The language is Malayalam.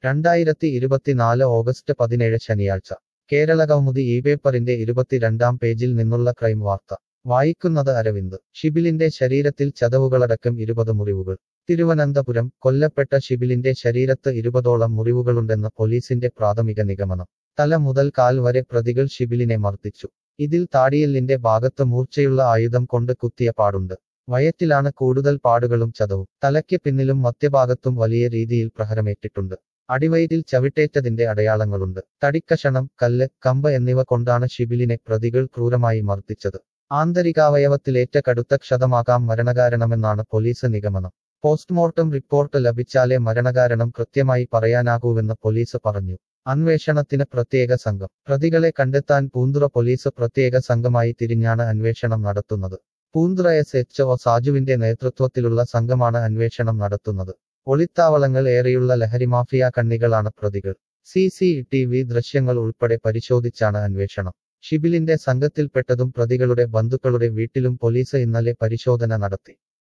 രണ്ടായിരത്തി ഇരുപത്തിനാല് ഓഗസ്റ്റ് പതിനേഴ് ശനിയാഴ്ച കേരളകൗമുദി ഈ പേപ്പറിന്റെ ഇരുപത്തിരണ്ടാം പേജിൽ നിന്നുള്ള ക്രൈം വാർത്ത വായിക്കുന്നത് അരവിന്ദ് ഷിബിലിന്റെ ശരീരത്തിൽ ചതവുകളടക്കം ഇരുപത് മുറിവുകൾ തിരുവനന്തപുരം കൊല്ലപ്പെട്ട ഷിബിലിന്റെ ശരീരത്ത് ഇരുപതോളം മുറിവുകളുണ്ടെന്ന് പോലീസിന്റെ പ്രാഥമിക നിഗമനം തല മുതൽ കാൽ വരെ പ്രതികൾ ഷിബിലിനെ മർദ്ദിച്ചു ഇതിൽ താടിയെല്ലിന്റെ ഭാഗത്ത് മൂർച്ചയുള്ള ആയുധം കൊണ്ട് കുത്തിയ പാടുണ്ട് വയറ്റിലാണ് കൂടുതൽ പാടുകളും ചതവും തലയ്ക്ക് പിന്നിലും മധ്യഭാഗത്തും വലിയ രീതിയിൽ പ്രഹരമേറ്റിട്ടുണ്ട് അടിവയറ്റിൽ ചവിട്ടേറ്റതിന്റെ അടയാളങ്ങളുണ്ട് തടിക്കഷണം കല്ല് കമ്പ് എന്നിവ കൊണ്ടാണ് ഷിബിലിനെ പ്രതികൾ ക്രൂരമായി മർദ്ദിച്ചത് ആന്തരികാവയവത്തിലേറ്റ കടുത്ത ക്ഷതമാകാം മരണകാരണമെന്നാണ് പോലീസ് നിഗമനം പോസ്റ്റ്മോർട്ടം റിപ്പോർട്ട് ലഭിച്ചാലേ മരണകാരണം കൃത്യമായി പറയാനാകൂവെന്ന് പോലീസ് പറഞ്ഞു അന്വേഷണത്തിന് പ്രത്യേക സംഘം പ്രതികളെ കണ്ടെത്താൻ പൂന്തുറ പോലീസ് പ്രത്യേക സംഘമായി തിരിഞ്ഞാണ് അന്വേഷണം നടത്തുന്നത് പൂന്തുറ എസ് എച്ച് ഒ സാജുവിന്റെ നേതൃത്വത്തിലുള്ള സംഘമാണ് അന്വേഷണം നടത്തുന്നത് ഒളിത്താവളങ്ങൾ ഏറെയുള്ള ലഹരിമാഫിയ കണ്ണികളാണ് പ്രതികൾ സി സി ടി വി ദൃശ്യങ്ങൾ ഉൾപ്പെടെ പരിശോധിച്ചാണ് അന്വേഷണം ഷിബിലിന്റെ സംഘത്തിൽപ്പെട്ടതും പ്രതികളുടെ ബന്ധുക്കളുടെ വീട്ടിലും പോലീസ് ഇന്നലെ പരിശോധന നടത്തി